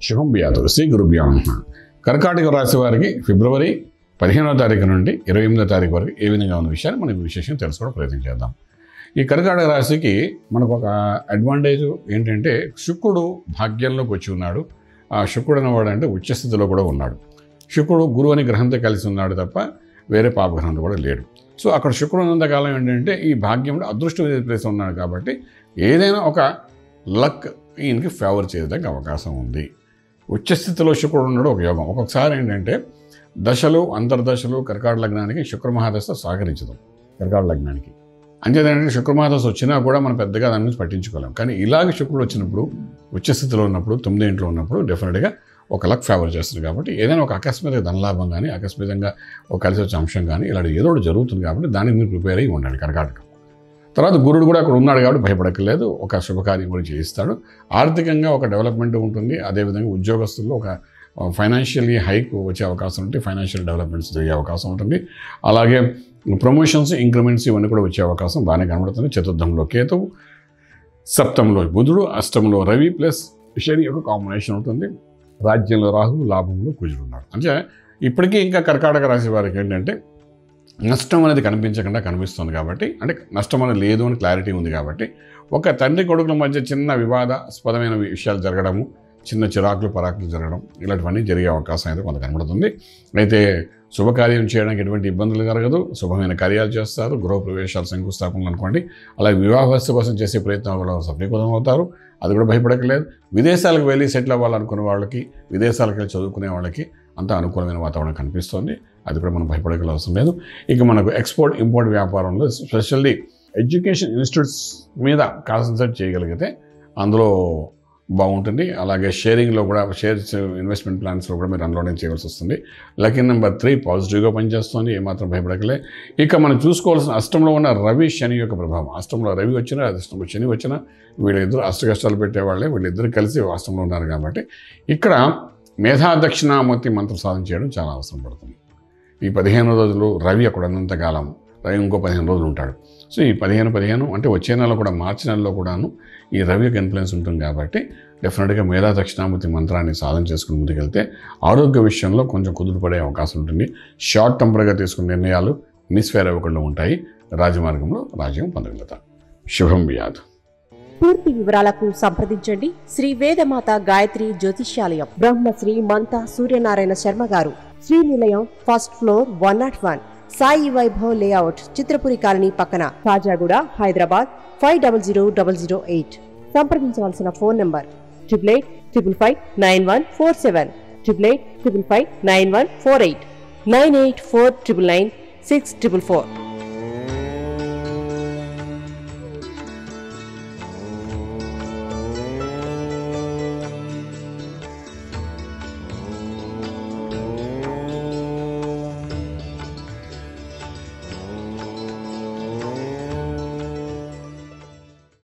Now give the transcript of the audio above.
శుభం వ్యాధు శ్రీ గురుభ్యో నమః కర్కాటక రాశి వారికి ఫిబ్రవరి పదిహేనవ తారీఖు నుండి ఇరవై ఎనిమిదో తారీఖు వరకు ఏ విధంగా ఉన్న విషయాన్ని మనం ఈ విశేషం తెలుసుకోవడం ప్రయత్నం చేద్దాం ఈ కర్కాటక రాశికి మనకు ఒక అడ్వాంటేజ్ ఏంటంటే శుక్రుడు భాగ్యంలోకి వచ్చి ఉన్నాడు ఆ శుక్రుడు అనేవాడు అంటే ఉచ్చస్థితిలో కూడా ఉన్నాడు శుక్రుడు గురువు అని గ్రహంతో కలిసి ఉన్నాడు తప్ప వేరే పాపగ్రహంతో కూడా లేడు సో అక్కడ శుక్రుడు ఉన్నంతకాలం ఏంటంటే ఈ భాగ్యంలో అదృష్టం ప్లేస్ ఉన్నాడు కాబట్టి ఏదైనా ఒక లక్ ఈయనకి ఫేవర్ చేయడానికి అవకాశం ఉంది ఉచ్చస్థితిలో శుక్రుడు ఉండడం ఒక యోగం ఒక్కొక్కసారి ఏంటంటే దశలు అంతర్దశలు కర్కాట లగ్నానికి శుక్ర మహాదశ సహకరించదు కర్కాట లగ్నానికి అంతేదంటే శుక్ర మహాదశ వచ్చినా కూడా మనం పెద్దగా దాని గురించి పట్టించుకోలేం కానీ ఇలాగ శుక్రుడు వచ్చినప్పుడు ఉచ్చస్థితిలో ఉన్నప్పుడు తొమ్మిది ఇంట్లో ఉన్నప్పుడు డెఫినెట్గా ఒక లక్ ఫేవర్ చేస్తుంది కాబట్టి ఏదైనా ఒక అకస్మాత్తుగా ధనలాభం కానీ అకస్మాత్తుగా ఒక కలిసి వచ్చే అంశం కానీ ఇలాంటి ఏదో ఒకటి జరుగుతుంది కాబట్టి దానికి మీరు ప్రిపేర్ అయ్యి ఉండండి కర్కాటకం తర్వాత గురుడు కూడా అక్కడ ఉన్నాడు కాబట్టి భయపడక్కర్లేదు ఒక శుభకార్యం కూడా చేయిస్తాడు ఆర్థికంగా ఒక డెవలప్మెంట్ ఉంటుంది అదేవిధంగా ఉద్యోగస్తుల్లో ఒక ఫైనాన్షియల్లీ హైక్ వచ్చే అవకాశం ఉంటుంది ఫైనాన్షియల్ డెవలప్మెంట్స్ జరిగే అవకాశం ఉంటుంది అలాగే ప్రమోషన్స్ ఇంక్రిమెంట్స్ ఇవన్నీ కూడా వచ్చే అవకాశం బాగానే కనబడుతుంది చతుర్థంలో కేతువు సప్తంలో బుధుడు అష్టంలో రవి ప్లస్ శని యొక్క కాంబినేషన్ ఉంటుంది రాజ్యంలో రాహు లాభంలో కుజుడు ఉన్నాడు అంటే ఇప్పటికీ ఇంకా కర్కాటక రాశి వారికి ఏంటంటే నష్టం అనేది కనిపించకుండా కనిపిస్తుంది కాబట్టి అంటే నష్టం అనేది లేదు అని క్లారిటీ ఉంది కాబట్టి ఒక తండ్రి కొడుకుల మధ్య చిన్న వివాదాస్పదమైన విషయాలు జరగడము చిన్న చిరాకులు పరాకులు జరగడం ఇలాంటివన్నీ జరిగే అవకాశం అయితే కొంత కనబడుతుంది అయితే శుభకార్యం చేయడానికి ఎటువంటి ఇబ్బందులు కలగదు శుభమైన కార్యాలు చేస్తారు గృహప్రవేశాలు శంకుస్థాపనలు అనుకోండి అలాగే వివాహ వ్యవస్థ కోసం చేసే ప్రయత్నాలు కూడా సఫలీకృతం అవుతారు అది కూడా భయపడకలేదు విదేశాలకు వెళ్ళి సెటిల్ అవ్వాలనుకునే వాళ్ళకి విదేశాలకు వెళ్ళి చదువుకునే వాళ్ళకి అంత అనుకూలమైన వాతావరణం కనిపిస్తోంది అది కూడా మనం భయపడగల అవసరం లేదు ఇక మనకు ఎక్స్పోర్ట్ ఇంపోర్ట్ వ్యాపారంలో స్పెషల్లీ ఎడ్యుకేషన్ ఇన్స్టిట్యూట్స్ మీద కాన్సన్ట్రేట్ చేయగలిగితే అందులో బాగుంటుంది అలాగే షేరింగ్లో కూడా షేర్స్ ఇన్వెస్ట్మెంట్ ప్లాన్స్లో కూడా మీరు అన్లోడింగ్ చేయవలసి వస్తుంది లక్కీ నెంబర్ త్రీ పాజిటివ్గా పనిచేస్తుంది ఏమాత్రం భయపడకలే ఇక మనం చూసుకోవాల్సిన అష్టంలో ఉన్న రవి శని యొక్క ప్రభావం అష్టంలో రవి వచ్చినా అష్టంలో శని వచ్చినా వీళ్ళిద్దరు అష్ట కష్టాలు పెట్టేవాళ్ళే వీళ్ళిద్దరు కలిసి అష్టంలో ఉన్నారు కాబట్టి ఇక్కడ మేధా దక్షిణామూర్తి మంత్ర సాధన చేయడం చాలా అవసరం పడుతుంది ఈ పదిహేను రోజులు రవి అక్కడ ఉన్నంతకాలం రవి ఇంకో పదిహేను రోజులు ఉంటాడు సో ఈ పదిహేను పదిహేను అంటే వచ్చే నెలలో కూడా మార్చి నెలలో కూడాను ఈ రవి యొక్క ఇన్ఫ్లుయెన్స్ ఉంటుంది కాబట్టి డెఫినెట్గా మేధా దక్షిణామూర్తి మంత్రాన్ని సాధన చేసుకుని ముందుకెళ్తే ఆరోగ్య విషయంలో కొంచెం కుదురుపడే అవకాశం ఉంటుంది షార్ట్ టెంపర్గా తీసుకునే నిర్ణయాలు మిస్ఫేర్ అవ్వకుండా ఉంటాయి రాజమార్గంలో రాజ్యం పొందగలుగుతాం శుభం వ్యాధు పూర్తి వివరాలకు సంప్రదించండి శ్రీ వేదమాత గాయత్రి జ్యోతిష్యాలయం బ్రహ్మశ్రీ మంతా సూర్యనారాయణ శర్మ గారు Sri Nilayam first floor one nought one Sai Vaibhav layout Chitrapuri colony పక్కన Khajaguda Hyderabad five double zero double zero eight సంప్రదించవలసిన phone number triple eight triple five nine one four seven triple eight triple five nine one four eight nine eight four triple nine six triple four